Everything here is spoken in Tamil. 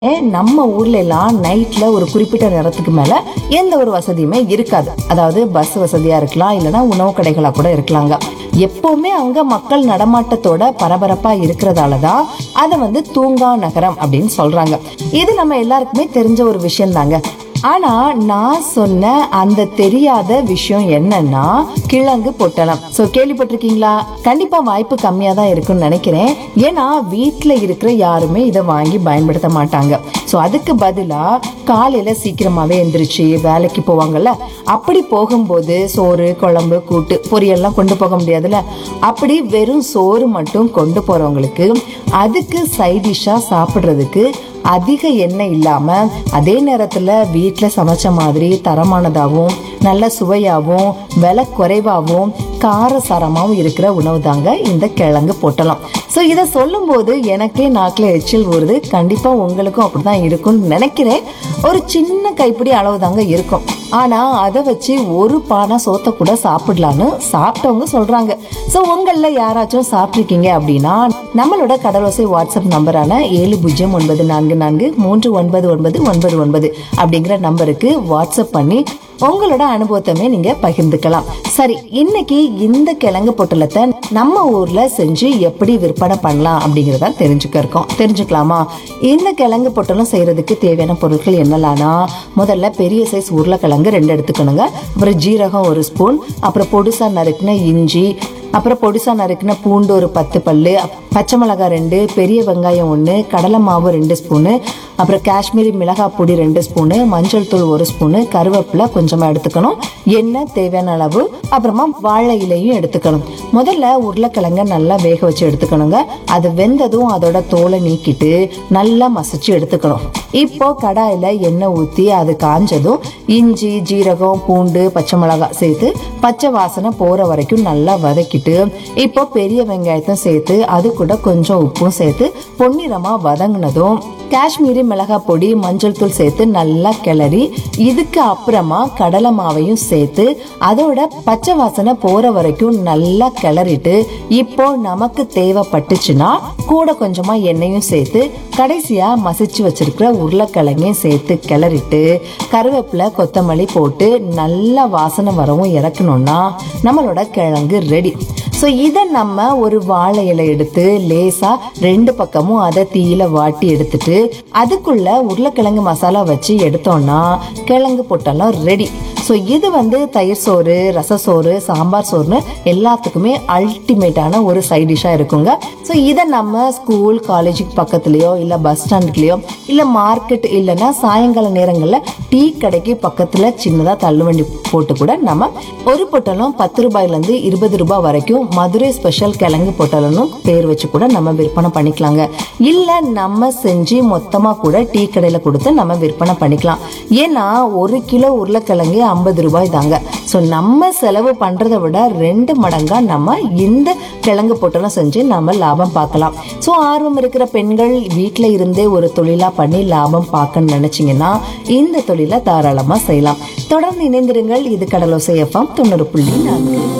நம்ம ஊர்ல எல்லாம் நைட்ல ஒரு குறிப்பிட்ட நேரத்துக்கு மேல எந்த ஒரு வசதியுமே இருக்காது அதாவது பஸ் வசதியா இருக்கலாம் இல்லைன்னா உணவு கடைகளா கூட இருக்கலாங்க எப்பவுமே அங்க மக்கள் நடமாட்டத்தோட பரபரப்பா இருக்கிறதால தான் அதை வந்து தூங்கா நகரம் அப்படின்னு சொல்றாங்க இது நம்ம எல்லாருக்குமே தெரிஞ்ச ஒரு விஷயம் தாங்க ஆனா நான் சொன்ன அந்த தெரியாத விஷயம் என்னன்னா கிழங்கு பொட்டலம் சோ கேள்விப்பட்டிருக்கீங்களா கண்டிப்பா வாய்ப்பு கம்மியா தான் இருக்கும்னு நினைக்கிறேன் ஏன்னா வீட்ல இருக்கிற யாருமே இதை வாங்கி பயன்படுத்த மாட்டாங்க சோ அதுக்கு பதிலா காலையில சீக்கிரமாவே எந்திரிச்சு வேலைக்கு போவாங்கல்ல அப்படி போகும்போது சோறு குழம்பு கூட்டு பொரியல்லாம் கொண்டு போக முடியாதுல்ல அப்படி வெறும் சோறு மட்டும் கொண்டு போறவங்களுக்கு அதுக்கு சைடிஷா சாப்பிடுறதுக்கு அதிக எண்ணெய் இல்லாம அதே நேரத்துல வீட்ல சமைச்ச மாதிரி தரமானதாகவும் நல்ல சுவையாகவும் விலை குறைவாகவும் காரசாரமாகவும் இருக்கிற உணவு தாங்க இந்த கிழங்கு பொட்டலம் ஸோ இதை சொல்லும்போது எனக்கே நாக்கில் எச்சில் ஊறுது கண்டிப்பா உங்களுக்கும் அப்படிதான் இருக்கும்னு நினைக்கிறேன் ஒரு சின்ன கைப்பிடி அளவு தாங்க இருக்கும் ஆனா அதை வச்சு ஒரு பானை சோத்தை கூட சாப்பிடலான்னு சாப்பிட்டவங்க சொல்றாங்க ஸோ உங்கள யாராச்சும் சாப்பிட்ருக்கீங்க அப்படின்னா நம்மளோட கடலோசை வாட்ஸ்அப் நம்பரான ஏழு பூஜ்ஜியம் ஒன்பது நான்கு நான்கு மூன்று ஒன்பது ஒன்பது ஒன்பது ஒன்பது அப்படிங்கிற நம்பருக்கு வாட்ஸ்அப் பண்ணி உங்களோட அனுபவத்தமே நீங்க பகிர்ந்துக்கலாம் சரி இன்னைக்கு இந்த கிழங்கு பொட்டலத்தை நம்ம ஊர்ல செஞ்சு எப்படி விற்பனை பண்ணலாம் அப்படிங்கறத தெரிஞ்சுக்க இருக்கோம் தெரிஞ்சுக்கலாமா இந்த கிழங்கு பொட்டலம் செய்யறதுக்கு தேவையான பொருட்கள் என்னலாம்னா முதல்ல பெரிய சைஸ் உருளைக்கிழங்கு ரெண்டு எடுத்துக்கணுங்க அப்புறம் ஜீரகம் ஒரு ஸ்பூன் அப்புறம் பொடுசா நறுக்குன இஞ்சி அப்புறம் பொடிசா நறுக்குன பூண்டு ஒரு பத்து பல்லு பச்சை மிளகாய் ரெண்டு பெரிய வெங்காயம் ஒன்று கடலை மாவு ரெண்டு ஸ்பூனு அப்புறம் காஷ்மீரி மிளகாய் பொடி ரெண்டு ஸ்பூனு மஞ்சள் தூள் ஒரு ஸ்பூனு கருவேப்பிலை கொஞ்சமாக எடுத்துக்கணும் எண்ணெய் தேவையான அளவு அப்புறமா வாழை இலையும் எடுத்துக்கணும் முதல்ல உருளைக்கிழங்க நல்லா வேக வச்சு எடுத்துக்கணுங்க அது வெந்ததும் அதோட தோலை நீக்கிட்டு நல்லா மசிச்சு எடுத்துக்கணும் இப்போ கடாயில எண்ணெய் ஊற்றி அது காஞ்சதும் இஞ்சி ஜீரகம் பூண்டு பச்சை மிளகாய் சேர்த்து பச்சை வாசனை போற வரைக்கும் நல்லா வதக்கிட்டு இப்போ பெரிய வெங்காயத்தை சேர்த்து அது கூட கொஞ்சம் உப்பும் சேர்த்து பொன்னிறமா வதங்கினதும் காஷ்மீரி மிளகாய் பொடி மஞ்சள் தூள் சேர்த்து நல்லா கிளறி இதுக்கு அப்புறமா கடலை மாவையும் சேர்த்து அதோட பச்சை வாசனை போற வரைக்கும் நல்லா கிளறிட்டு இப்போ நமக்கு தேவைப்பட்டுச்சுன்னா கூட கொஞ்சமா எண்ணெயும் சேர்த்து கடைசியா மசிச்சு வச்சிருக்கிற உருளைக்கிழங்கையும் சேர்த்து கிளறிட்டு கருவேப்பிலை கொத்தமல்லி போட்டு நல்லா வாசனை வரவும் இறக்கணும்னா நம்மளோட கிழங்கு ரெடி ஸோ இதை நம்ம ஒரு வாழை இலை எடுத்து லேசா ரெண்டு பக்கமும் அதை தீயில வாட்டி எடுத்துட்டு அதுக்குள்ள உருளைக்கிழங்கு மசாலா வச்சு எடுத்தோம்னா கிழங்கு பொட்டெல்லாம் ரெடி ஸோ இது வந்து தயிர் சோறு ரச சோறு சாம்பார் சோறுன்னு எல்லாத்துக்குமே அல்டிமேட்டான ஒரு சைட் டிஷ்ஷாக இருக்குங்க ஸோ இதை நம்ம ஸ்கூல் காலேஜுக்கு பக்கத்துலேயோ இல்லை பஸ் ஸ்டாண்டுக்குலேயோ இல்லை மார்க்கெட் இல்லைன்னா சாயங்கால நேரங்களில் டீ கடைக்கு பக்கத்தில் சின்னதாக தள்ளுவண்டி போட்டு கூட நம்ம ஒரு பொட்டலம் பத்து ரூபாயிலேருந்து இருபது ரூபாய் வரைக்கும் மதுரை ஸ்பெஷல் கிழங்கு பொட்டலனும் பேர் வச்சு கூட நம்ம விற்பனை பண்ணிக்கலாங்க இல்லை நம்ம செஞ்சு மொத்தமாக கூட டீ கடையில் கொடுத்து நம்ம விற்பனை பண்ணிக்கலாம் ஏன்னா ஒரு கிலோ உருளைக்கிழங்கு ஐம்பது ரூபாய் தாங்க ஸோ நம்ம செலவு பண்ணுறதை விட ரெண்டு மடங்கா நம்ம இந்த கிழங்கு பொட்டலம் செஞ்சு நம்ம லாபம் பார்க்கலாம் ஸோ ஆர்வம் இருக்கிற பெண்கள் வீட்டில் இருந்தே ஒரு தொழிலாக பண்ணி லாபம் பார்க்கணும்னு நினச்சிங்கன்னா இந்த தொழிலை தாராளமாக செய்யலாம் தொடர்ந்து இணைந்திருங்கள் இது கடலோசை எஃப்எம் தொண்ணூறு புள்ளி நான்கு